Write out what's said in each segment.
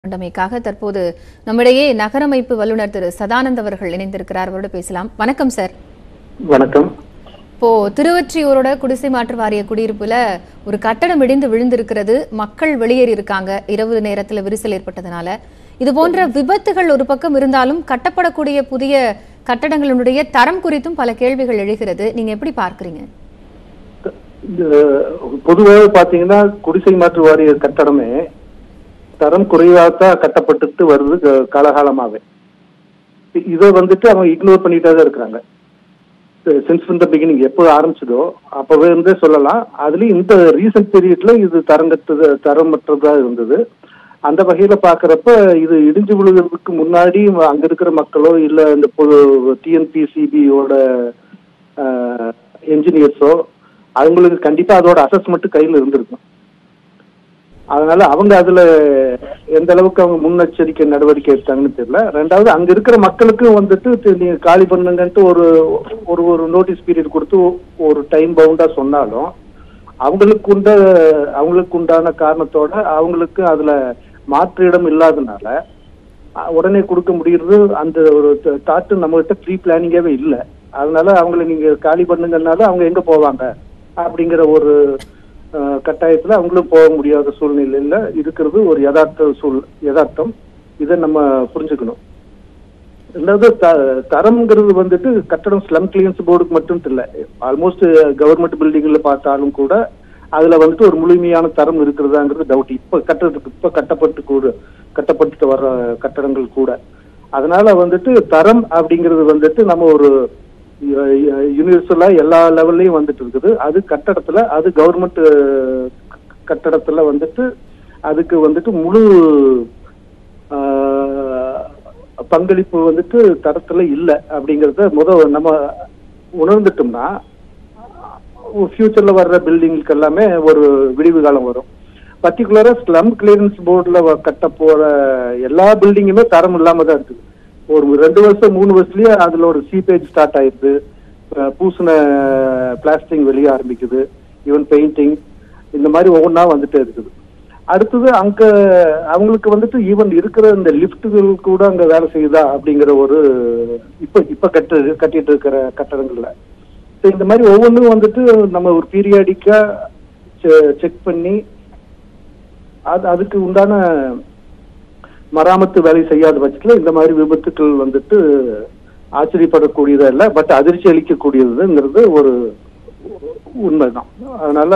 கொண்டமைக்காக தற்போது நம்மிடையே நகரமைப்பு வல்லுநர் திரு சதானந்த் அவர்கள் இணைந்திருக்கிறார் அவரோட பேசலாம் வணக்கம் சார் வணக்கம் இப்போ திருவொற்றியூரோட குடிசை மாற்று வாரிய குடியிருப்புல ஒரு கட்டடம் இடிந்து விழுந்திருக்கிறது மக்கள் வெளியேறி இருக்காங்க இரவு நேரத்துல விரிசல் ஏற்பட்டதுனால இது போன்ற விபத்துகள் ஒரு பக்கம் இருந்தாலும் கட்டப்படக்கூடிய புதிய கட்டடங்களுடைய தரம் குறித்தும் பல கேள்விகள் எழுகிறது நீங்க எப்படி பார்க்கறீங்க இந்த பொதுவாக பாத்தீங்கன்னா குடிசை மாற்று வாரிய கட்டடமே தரம் குறைவாகத்தான் கட்டப்பட்டுட்டு வருது க- காலகாலமாவே இ- இதை வந்துட்டு அவங்க இக்னோர் பண்ணிட்டே தான் இருக்கிறாங்க சின்ஸ் இந்த பிகினிங் எப்போ ஆரம்பிச்சதோ அப்பவே இருந்தே சொல்லலாம் அதுலயும் இந்த ரீசன்ட் பீரியட்ல இது தரங்கற்றது தரமற்றதா இருந்தது அந்த வகையில பாக்குறப்ப இது இடிஞ்சு விழுகிறதுக்கு முன்னாடி அங்க இருக்கிற மக்களோ இல்ல இந்த பொது டிஎன்பிசிபியோட என்ஜினியர்ஸோ அவங்களுக்கு கண்டிப்பா அதோட அசஸ்மெண்ட் கையில இருந்திருக்கும் அதனால அவங்க அதுல எந்த அளவுக்கு அவங்க முன்னெச்சரிக்கை நடவடிக்கை எடுத்தாங்கன்னு தெரியல ரெண்டாவது அங்க இருக்கிற மக்களுக்கும் வந்துட்டு தி- நீங்க காலி பண்ணுங்கன்ட்டு ஒரு ஒரு ஒரு நோட்டீஸ் பீரியட் கொடுத்து ஒரு டைம் பவுண்டா சொன்னாலும் அவங்களுக்கு உண்ட அவங்களுக்கு உண்டான காரணத்தோட அவங்களுக்கு அதுல மாற்று இடம் இல்லாதனால அஹ், உடனே கொடுக்க முடியறது அந்த ஒரு தாட்டு நம்மகிட்ட ப்ரீ பிளானிங்காவே இல்லை அதனால அவங்கள நீங்க காலி பண்ணுங்கனால அவங்க எங்க போவாங்க அப்படிங்கிற ஒரு அஹ், கட்டாயத்துல அவங்களும் போக முடியாத சூழ்நிலையில இருக்கிறது ஒரு யதார்த்த சூழ் யதார்த்தம் இதை நம்ம புரிஞ்சுக்கணும் ரெண்டாவது த- தரம்ங்கிறது வந்துட்டு கட்டடம் ஸ்லம் கிளியன்ஸ் போர்டுக்கு மட்டும் இல்லை ஆல்மோஸ்ட் கவர்மெண்ட் பில்டிங்ல பார்த்தாலும் கூட அதுல வந்துட்டு ஒரு முழுமையான தரம் இருக்கிறதாங்கிறது டவுட் இப்ப கட்டுறதுக்கு இப்ப கட்டப்பட்டு கூட கட்டப்பட்டு வர்ற கட்டடங்கள் கூட அதனால வந்துட்டு தரம் அப்படிங்கிறது வந்துட்டு நம்ம ஒரு யூனிவர்சலா எல்லா லெவல்லையும் வந்துட்டு இருக்குது அது கட்டடத்துல அது கவர்மெண்ட் கட்டடத்துல வந்துட்டு அதுக்கு வந்துட்டு முழு ஆஹ், பங்களிப்பு வந்துட்டு தரத்துல இல்லை அப்படிங்கறத முத நம்ம உணர்ந்துட்டோம்னா ஃபியூச்சர்ல வர்ற பில்டிங்க்கு எல்லாமே ஒரு விடிவு காலம் வரும் பர்டிகுலரா ஸ்லம் கிளியரன்ஸ் போர்டுல கட்ட போற எல்லா பில்டிங்குமே தரம் இல்லாம தான் இருக்குது ஒரு ரெண்டு வருஷம் மூணு வருஷத்துலயே அதுல ஒரு சீப்பேஜ் ஸ்டார்ட் ஆயிடுது அஹ் பூசின பிளாஸ்டிங் வெளியே ஆரம்பிக்குது ஈவன் பெயிண்டிங் இந்த மாதிரி ஒவ்வொன்றா வந்துட்டே இருக்குது அடுத்தது அங்க அவங்களுக்கு வந்துட்டு ஈவன் இருக்கிற இந்த லிஃப்ட்டுகள் கூட அங்க வேலை செய்யுதா அப்படிங்கிற ஒரு இப்ப இப்ப கட்டு கட்டிட்டு இருக்கிற கட்டடங்கள்ல So இந்த மாதிரி ஒவ்வொன்றும் வந்துட்டு நம்ம ஒரு பீரியாடிக்கா செக் பண்ணி அது அதுக்கு உண்டான மராமத்து வேலை செய்யாத பட்சத்துல இந்த மாதிரி விபத்துக்கள் வந்துட்டு ஆச்சரியப்படக்கூடியதா இல்லை பட் அதிர்ச்சி அளிக்கக்கூடியதுங்கிறது ஒரு உண்மைதான் அதனால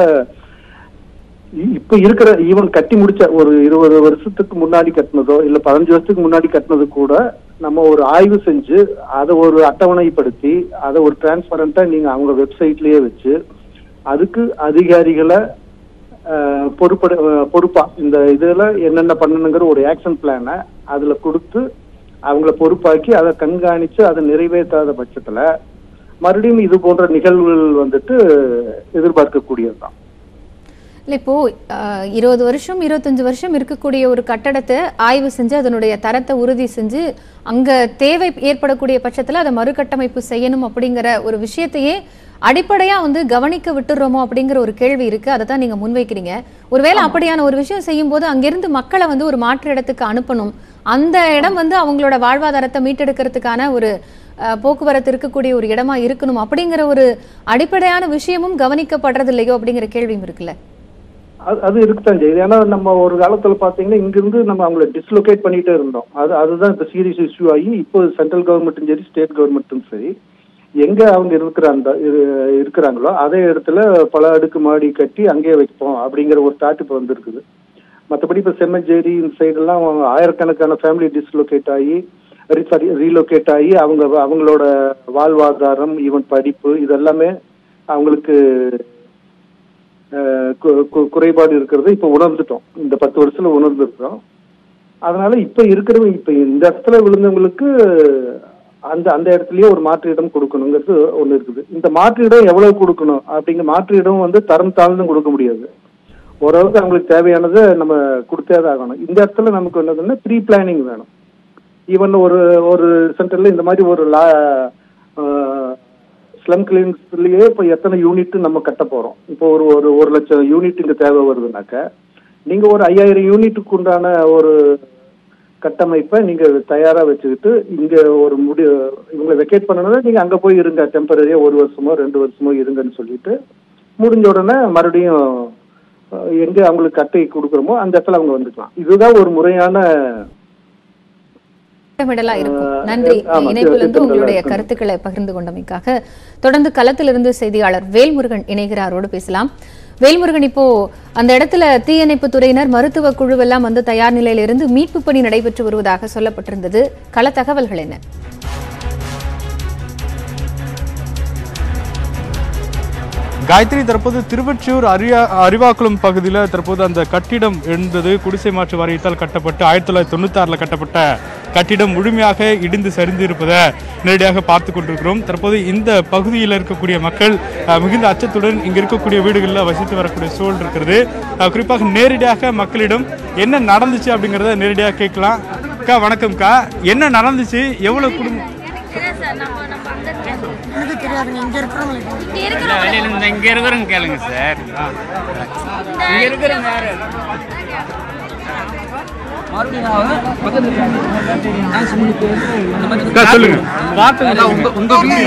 இ- இப்ப இருக்கிற ஈவன் கட்டி முடிச்ச ஒரு இருபது வருஷத்துக்கு முன்னாடி கட்டினதோ இல்ல பதினஞ்சு வருஷத்துக்கு முன்னாடி கட்டினது கூட நம்ம ஒரு ஆய்வு செஞ்சு அதை ஒரு அட்டவணைப்படுத்தி அதை ஒரு டிரான்ஸ்பரண்டா நீங்க அவங்க வெப்சைட்லயே வச்சு அதுக்கு அதிகாரிகளை அஹ், பொறுப்பட அஹ், பொறுப்பா இந்த இதுல என்னென்ன பண்ணணுங்கிற ஒரு ஆக்ஷன் பிளானை அதுல கொடுத்து அவங்கள பொறுப்பாக்கி அதை கண்காணிச்சு அதை நிறைவேற்றாத பட்சத்துல மறுபடியும் இது போன்ற நிகழ்வுகள் வந்துட்டு எதிர்பார்க்கக்கூடியதுதான் இல்ல இப்போ அஹ், இருபது வருஷம் இருபத்தஞ்சு வருஷம் இருக்கக்கூடிய ஒரு கட்டடத்தை ஆய்வு செஞ்சு அதனுடைய தரத்தை உறுதி செஞ்சு அங்க தேவை ஏற்படக்கூடிய பட்சத்துல அதை மறுகட்டமைப்பு செய்யணும் அப்படிங்கிற ஒரு விஷயத்தையே அடிப்படையா வந்து கவனிக்க விட்டுறோமோ அப்படிங்கிற ஒரு கேள்வி இருக்கு அதை தான் நீங்க முன்வைக்கிறீங்க ஒருவேளை அப்படியான ஒரு விஷயம் செய்யும் போது அங்கிருந்து மக்களை வந்து ஒரு மாற்று இடத்துக்கு அனுப்பணும் அந்த இடம் வந்து அவங்களோட வாழ்வாதாரத்தை மீட்டெடுக்கிறதுக்கான ஒரு அஹ், போக்குவரத்து இருக்கக்கூடிய ஒரு இடமா இருக்கணும் அப்படிங்கிற ஒரு அடிப்படையான விஷயமும் கவனிக்கப்படுறது இல்லையோ அப்படிங்கிற கேள்வியும் இருக்குல்ல அது அது இருக்குதான் செய்யுது ஏன்னா நம்ம ஒரு காலத்துல பாத்தீங்கன்னா இங்கிருந்து நம்ம அவங்கள டிஸ்லொகேட் பண்ணிட்டே இருந்தோம் அது அதுதான் இப்ப சீரியஸ் இஷ்யூ ஆகி இப்போ சென்ட்ரல் கவர்மெண்ட்டும் சரி ஸ்டேட் கவர்மெண்ட்டும் சரி எங்க அவங்க இருக்கிற அந்த இரு- இருக்கிறாங்களோ அதே இடத்துல பல அடுக்கு மாடி கட்டி அங்கேயே வைப்போம் அப்படிங்கிற ஒரு தாட் இப்போ வந்திருக்குது மற்றபடி இப்போ செம்மஞ்சேரி இந்த சைடெல்லாம் ஆயிரக்கணக்கான ஃபேமிலி டிஸ்லொகேட் ஆகி சாரி ரீலோகேட் ஆகி அவங்க அவங்களோட வாழ்வாதாரம் ஈவன் படிப்பு இதெல்லாமே அவங்களுக்கு அஹ் கு- கு- குறைபாடு இருக்கிறது இப்ப உணர்ந்துட்டோம் இந்த பத்து வருஷத்துல உணர்ந்துருக்கோம் அதனால இப்ப இருக்கிறவங்க இப்ப இந்த இடத்துல விழுந்தவங்களுக்கு அந்த அந்த இடத்துலயே ஒரு மாற்று இடம் கொடுக்கணுங்கிறது ஒண்ணு இருக்குது இந்த மாற்று இடம் எவ்வளவு கொடுக்கணும் அப்படிங்கிற மாற்று இடம் வந்து தரம் தாழ்ந்தும் கொடுக்க முடியாது ஓரளவுக்கு அவங்களுக்கு தேவையானதை நம்ம கொடுத்தே தான் ஆகணும் இந்த இடத்துல நமக்கு என்னதுன்னா ப்ரீ பிளானிங் வேணும் ஈவன் ஒரு ஒரு சென்டர்ல இந்த மாதிரி ஒரு லா ஸ்லம் கிளினிக்ஸ்லயே இப்போ எத்தனை யூனிட் நம்ம கட்ட போறோம் இப்போ ஒரு ஒரு ஒரு லட்சம் யூனிட் இங்க தேவை வருதுனாக்க நீங்க ஒரு ஐயாயிரம் யூனிட்டுக்கு உண்டான ஒரு கட்டமைப்பை நீங்க தயாரா வச்சுக்கிட்டு இங்க ஒரு முடி இவங்களை வெக்கேட் பண்ணணும் நீங்க அங்க போய் இருங்க டெம்பரரியா ஒரு வருஷமோ ரெண்டு வருஷமோ இருங்கன்னு சொல்லிட்டு முடிஞ்ச உடனே மறுபடியும் அஹ், எங்க அவங்களுக்கு கட்டை கொடுக்குறோமோ அந்த இடத்துல அவங்க வந்துக்கலாம் இதுதான் ஒரு முறையான திட்டமிடலா இருக்கும் ஆஹ் நன்றி ஆமா, இணைப்பிலிருந்து திட்டமிடலா உங்களுடைய இருக்கும். கருத்துக்களை பகிர்ந்து கொண்டமைக்காக தொடர்ந்து களத்திலிருந்து செய்தியாளர் வேல்முருகன் இணைகிறாரோடு பேசலாம் வேல்முருகன் இப்போ அந்த இடத்துல தீயணைப்பு துறையினர் மருத்துவ குழுவெல்லாம் வந்து தயார் நிலையில இருந்து மீட்பு பணி நடைபெற்று வருவதாக சொல்லப்பட்டிருந்தது கள தகவல்கள் என்ன காயத்ரி தற்போது திருவொற்றியூர் அரியா அறிவாக்குளம் பகுதியில் தற்போது அந்த கட்டிடம் இருந்தது குடிசை மாற்று வாரியத்தால் கட்டப்பட்டு ஆயிரத்தி தொள்ளாயிரத்தி தொண்ணூத்தாறில் கட்டப்பட்ட கட்டிடம் முழுமையாக இடிந்து சரிந்து இருப்பதை நேரடியாக பார்த்து கொண்டிருக்கிறோம் தற்போது இந்த பகுதியில் இருக்கக்கூடிய மக்கள் அஹ், மிகுந்த அச்சத்துடன் இங்கே இருக்கக்கூடிய வீடுகளில் வசித்து வரக்கூடிய சூழல் இருக்கிறது அஹ், குறிப்பாக நேரடியாக மக்களிடம் என்ன நடந்துச்சு அப்படிங்கிறத நேரடியாக கேட்கலாம் அக்கா வணக்கம்க்கா என்ன நடந்துச்சு எவ்வளோ குடும்பம் எனக்கு தெரியாதுங்க இங்க இருக்கிறவங்களுக்கு இல்ல, வெளியில இருந்து இங்க இருக்கிறவங்க கேளுங்க சார் இங்க இருக்கிறவங்க யாரு அக்கா, சொல்லுங்க வார்த்தை சொல்லுங்க.